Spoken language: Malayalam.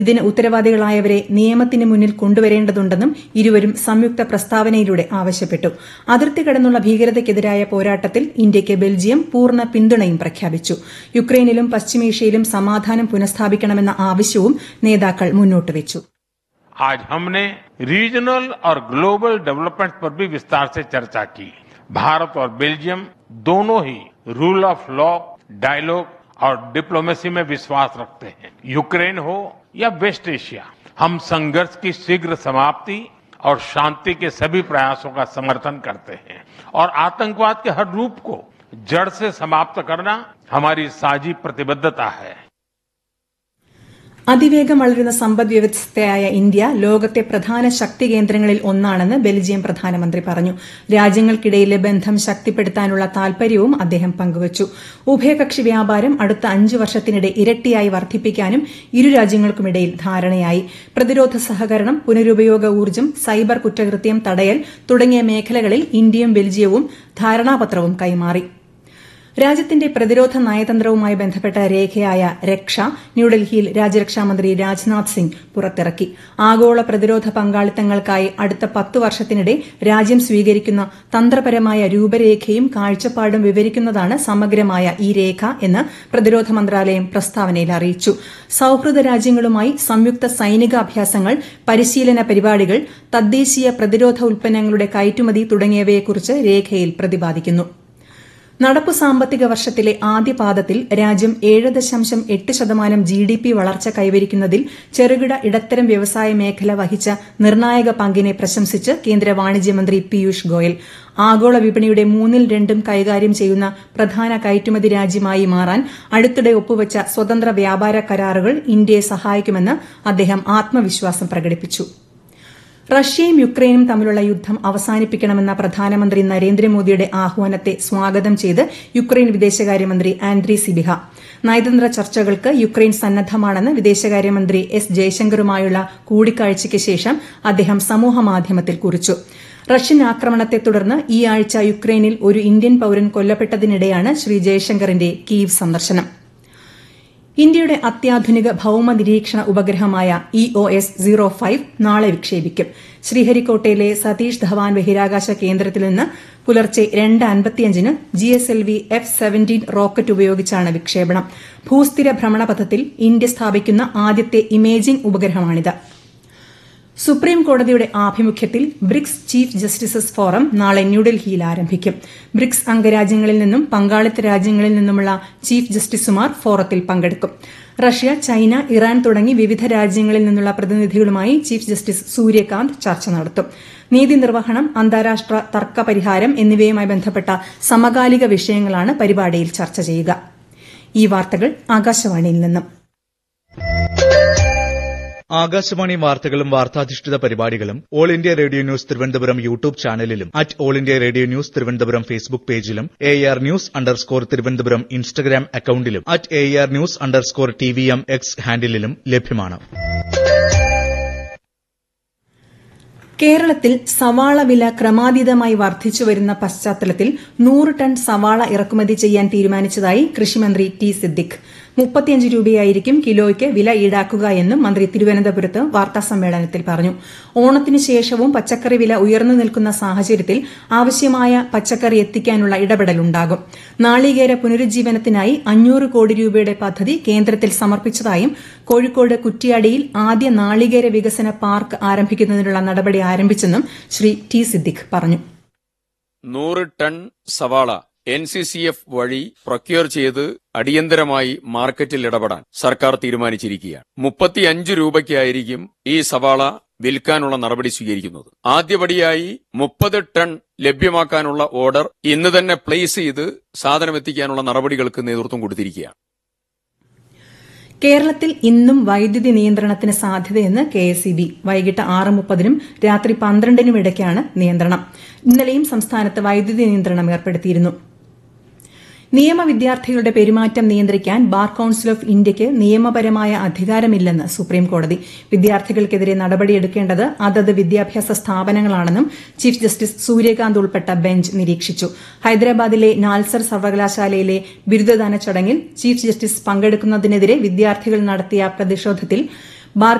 ഇതിന് ഉത്തരവാദികളായവരെ നിയമത്തിന് മുന്നിൽ കൊണ്ടുവരേണ്ടതുണ്ടെന്നും ഇരുവരും സംയുക്ത പ്രസ്താവനയിലൂടെ ആവശ്യപ്പെട്ടു അതിർത്തി കടന്നുള്ള ഭീകരതയ്ക്കെതിരായ പോരാട്ടത്തിൽ ഇന്ത്യയ്ക്ക് ബെൽജിയം പൂർണ്ണ പിന്തുണയും പ്രഖ്യാപിച്ചു യുക്രൈനിലും പശ്ചിമേഷ്യയിലും സമാധാനം പുനഃസ്ഥാപിക്കണമെന്ന ആവശ്യവും നേതാക്കൾ മുന്നോട്ടുവച്ചു आज हमने रीजनल और ग्लोबल डेवलपमेंट पर भी विस्तार से चर्चा की भारत और बेल्जियम दोनों ही रूल ऑफ लॉ डायलॉग और डिप्लोमेसी में विश्वास रखते हैं यूक्रेन हो या वेस्ट एशिया हम संघर्ष की शीघ्र समाप्ति और शांति के सभी प्रयासों का समर्थन करते हैं और आतंकवाद के हर रूप को जड़ से समाप्त करना हमारी साझी प्रतिबद्धता है അതിവേഗം വളരുന്ന സമ്പദ് വ്യവസ്ഥയായ ഇന്ത്യ ലോകത്തെ പ്രധാന ശക്തി കേന്ദ്രങ്ങളിൽ ഒന്നാണെന്ന് ബെൽജിയം പ്രധാനമന്ത്രി പറഞ്ഞു രാജ്യങ്ങൾക്കിടയിലെ ബന്ധം ശക്തിപ്പെടുത്താനുള്ള താൽപര്യവും അദ്ദേഹം പങ്കുവച്ചു ഉഭയകക്ഷി വ്യാപാരം അടുത്ത അഞ്ച് വർഷത്തിനിടെ ഇരട്ടിയായി വർദ്ധിപ്പിക്കാനും ഇരു രാജ്യങ്ങൾക്കുമിടയിൽ ധാരണയായി പ്രതിരോധ സഹകരണം പുനരുപയോഗ ഊർജ്ജം സൈബർ കുറ്റകൃത്യം തടയൽ തുടങ്ങിയ മേഖലകളിൽ ഇന്ത്യയും ബെൽജിയവും ധാരണാപത്രവും കൈമാറി രാജ്യത്തിന്റെ പ്രതിരോധ നയതന്ത്രവുമായി ബന്ധപ്പെട്ട രേഖയായ രക്ഷ ന്യൂഡൽഹിയിൽ രാജ്യരക്ഷാമന്ത്രി രാജ്നാഥ് സിംഗ് പുറത്തിറക്കി ആഗോള പ്രതിരോധ പങ്കാളിത്തങ്ങൾക്കായി അടുത്ത പത്ത് വർഷത്തിനിടെ രാജ്യം സ്വീകരിക്കുന്ന തന്ത്രപരമായ രൂപരേഖയും കാഴ്ചപ്പാടും വിവരിക്കുന്നതാണ് സമഗ്രമായ ഈ രേഖ എന്ന് പ്രതിരോധ മന്ത്രാലയം പ്രസ്താവനയിൽ അറിയിച്ചു സൌഹൃദ രാജ്യങ്ങളുമായി സംയുക്ത സൈനിക അഭ്യാസങ്ങൾ പരിശീലന പരിപാടികൾ തദ്ദേശീയ പ്രതിരോധ ഉൽപ്പന്നങ്ങളുടെ കയറ്റുമതി തുടങ്ങിയവയെക്കുറിച്ച് രേഖയിൽ പ്രതിപാദിക്കുന്നു നടപ്പു സാമ്പത്തിക വർഷത്തിലെ ആദ്യ പാദത്തിൽ രാജ്യം ഏഴ് ദശാംശം എട്ട് ശതമാനം ജി ഡി പി വളർച്ച കൈവരിക്കുന്നതിൽ ചെറുകിട ഇടത്തരം വ്യവസായ മേഖല വഹിച്ച നിർണായക പങ്കിനെ പ്രശംസിച്ച് കേന്ദ്ര വാണിജ്യമന്ത്രി പീയൂഷ് ഗോയൽ ആഗോള വിപണിയുടെ മൂന്നിൽ രണ്ടും കൈകാര്യം ചെയ്യുന്ന പ്രധാന കയറ്റുമതി രാജ്യമായി മാറാൻ അടുത്തിടെ ഒപ്പുവച്ച സ്വതന്ത്ര വ്യാപാര കരാറുകൾ ഇന്ത്യയെ സഹായിക്കുമെന്ന് അദ്ദേഹം ആത്മവിശ്വാസം പ്രകടിപ്പിച്ചു റഷ്യയും യുക്രൈനും തമ്മിലുള്ള യുദ്ധം അവസാനിപ്പിക്കണമെന്ന പ്രധാനമന്ത്രി നരേന്ദ്രമോദിയുടെ ആഹ്വാനത്തെ സ്വാഗതം ചെയ്ത് യുക്രൈൻ വിദേശകാര്യമന്ത്രി ആൻഡ്രി സിബിഹ നയതന്ത്ര ചർച്ചകൾക്ക് യുക്രൈൻ സന്നദ്ധമാണെന്ന് വിദേശകാര്യമന്ത്രി എസ് ജയശങ്കറുമായുള്ള കൂടിക്കാഴ്ചയ്ക്ക് ശേഷം അദ്ദേഹം സമൂഹമാധ്യമത്തിൽ കുറിച്ചു റഷ്യൻ ആക്രമണത്തെ തുടർന്ന് ഈ ആഴ്ച യുക്രൈനിൽ ഒരു ഇന്ത്യൻ പൌരൻ കൊല്ലപ്പെട്ടതിനിടെയാണ് ശ്രീ ജയശങ്കറിന്റെ കീവ് സന്ദർശനം ഇന്ത്യയുടെ അത്യാധുനിക ഭൌമ നിരീക്ഷണ ഉപഗ്രഹമായ E O S zero five നാളെ വിക്ഷേപിക്കും ശ്രീഹരിക്കോട്ടയിലെ സതീഷ് ധവാൻ ബഹിരാകാശ കേന്ദ്രത്തിൽ നിന്ന് പുലർച്ചെ രണ്ട് അൻപത്തിയഞ്ചിന് G S L V F seventeen rocket ഉപയോഗിച്ചാണ് വിക്ഷേപണം ഭൂസ്ഥിര ഭ്രമണപഥത്തിൽ ഇന്ത്യ സ്ഥാപിക്കുന്ന ആദ്യത്തെ ഇമേജിംഗ് ഉപഗ്രഹമാണിത് സുപ്രീം കോടതിയുടെ ആഭിമുഖ്യത്തിൽ ബ്രിക്സ് ചീഫ് ജസ്റ്റിസസ് ഫോറം നാളെ ന്യൂഡൽഹിയിൽ ആരംഭിക്കും ബ്രിക്സ് അംഗരാജ്യങ്ങളിൽ നിന്നും പങ്കാളിത്ത രാജ്യങ്ങളിൽ നിന്നുമുള്ള ചീഫ് ജസ്റ്റിസുമാർ ഫോറത്തിൽ പങ്കെടുക്കും റഷ്യ ചൈന ഇറാൻ തുടങ്ങി വിവിധ രാജ്യങ്ങളിൽ നിന്നുള്ള പ്രതിനിധികളുമായി ചീഫ് ജസ്റ്റിസ് സൂര്യകാന്ത് ചർച്ച നടത്തും നീതി നിർവഹണം അന്താരാഷ്ട്ര തർക്ക പരിഹാരം എന്നിവയുമായി ബന്ധപ്പെട്ട സമകാലിക വിഷയങ്ങളാണ് പരിപാടിയിൽ ചർച്ച ചെയ്യുക ഈ വാർത്തകൾ ആകാശവാണിയിൽ നിന്നും ആകാശവാണി വാർത്തകളും വാർത്താധിഷ്ഠിത പരിപാടികളും all India radio news Thiruvananthapuram YouTube ചാനലിലും at all India radio news Thiruvananthapuram Facebook പേജിലും A R news underscore Thiruvananthapuram Instagram അക്കൌണ്ടിലും at A R news underscore T V M X ഹാൻഡിലും ലഭ്യമാണ് കേരളത്തിൽ സവാള വില ക്രമാതീതമായി വർദ്ധിച്ചുവരുന്ന പശ്ചാത്തലത്തിൽ നൂറ് ടൺ സവാള ഇറക്കുമതി ചെയ്യാൻ തീരുമാനിച്ചതായി കൃഷിമന്ത്രി ടി സിദ്ദിഖ് മുപ്പത്തിയഞ്ച് രൂപയായിരിക്കും കിലോയ്ക്ക് വില ഈടാക്കുക എന്നും മന്ത്രി തിരുവനന്തപുരത്ത് വാർത്താസമ്മേളനത്തിൽ പറഞ്ഞു ഓണത്തിന് ശേഷവും പച്ചക്കറി വില ഉയർന്നു നിൽക്കുന്ന സാഹചര്യത്തിൽ ആവശ്യമായ പച്ചക്കറി എത്തിക്കാനുള്ള ഇടപെടലുണ്ടാകും നാളികേര പുനരുജ്ജീവനത്തിനായി അഞ്ഞൂറ് കോടി രൂപയുടെ പദ്ധതി കേന്ദ്രത്തിൽ സമർപ്പിച്ചതായും കോഴിക്കോട് കുറ്റ്യാടിയിൽ ആദ്യ നാളികേര വികസന പാർക്ക് ആരംഭിക്കുന്നതിനുള്ള നടപടി ആരംഭിച്ചെന്നും ശ്രീ ടി സിദ്ദിഖ് പറഞ്ഞു നൂറ് ടൺ സവാള എൻ സി സി എഫ് വഴി പ്രൊക്യൂർ ചെയ്ത് അടിയന്തരമായി മാർക്കറ്റിൽ ഇടപെടാൻ സർക്കാർ തീരുമാനിച്ചിരിക്കുകയാണ് മുപ്പത്തിയഞ്ച് രൂപയ്ക്കായിരിക്കും ഈ സവാള വിൽക്കാനുള്ള നടപടി സ്വീകരിക്കുന്നത് ആദ്യപടിയായി മുപ്പത് ടൺ ലഭ്യമാക്കാനുള്ള ഓർഡർ ഇന്ന് തന്നെ പ്ലേസ് ചെയ്ത് സാധനം എത്തിക്കാനുള്ള നടപടികൾക്ക് നേതൃത്വം കൊടുത്തിരിക്കുകയാണ് കേരളത്തിൽ ഇന്നും വൈദ്യുതി നിയന്ത്രണത്തിന് സാധ്യതയെന്ന് കെ എസ് ഇ ബി വൈകിട്ട് ആറ് മുപ്പതിനും രാത്രി പന്ത്രണ്ടിനും ഇടയ്ക്കാണ് നിയന്ത്രണം ഇന്നലെയും സംസ്ഥാനത്ത് വൈദ്യുതി നിയന്ത്രണം ഏർപ്പെടുത്തിയിരുന്നു നിയമ വിദ്യാർത്ഥികളുടെ പെരുമാറ്റം നിയന്ത്രിക്കാൻ ബാർ കൌൺസിൽ ഓഫ് ഇന്ത്യയ്ക്ക് നിയമപരമായ അധികാരമില്ലെന്ന് സുപ്രീംകോടതി വിദ്യാർത്ഥികൾക്കെതിരെ നടപടിയെടുക്കേണ്ടത് അതത് വിദ്യാഭ്യാസ സ്ഥാപനങ്ങളാണെന്നും ചീഫ് ജസ്റ്റിസ് സൂര്യകാന്ത് ഉൾപ്പെട്ട ബെഞ്ച് നിരീക്ഷിച്ചു ഹൈദരാബാദിലെ നാൽസർ സർവകലാശാലയിലെ ബിരുദദാന ചടങ്ങിൽ ചീഫ് ജസ്റ്റിസ് പങ്കെടുക്കുന്നതിനെതിരെ വിദ്യാർത്ഥികൾ നടത്തിയ പ്രതിഷേധത്തിൽ ബാർ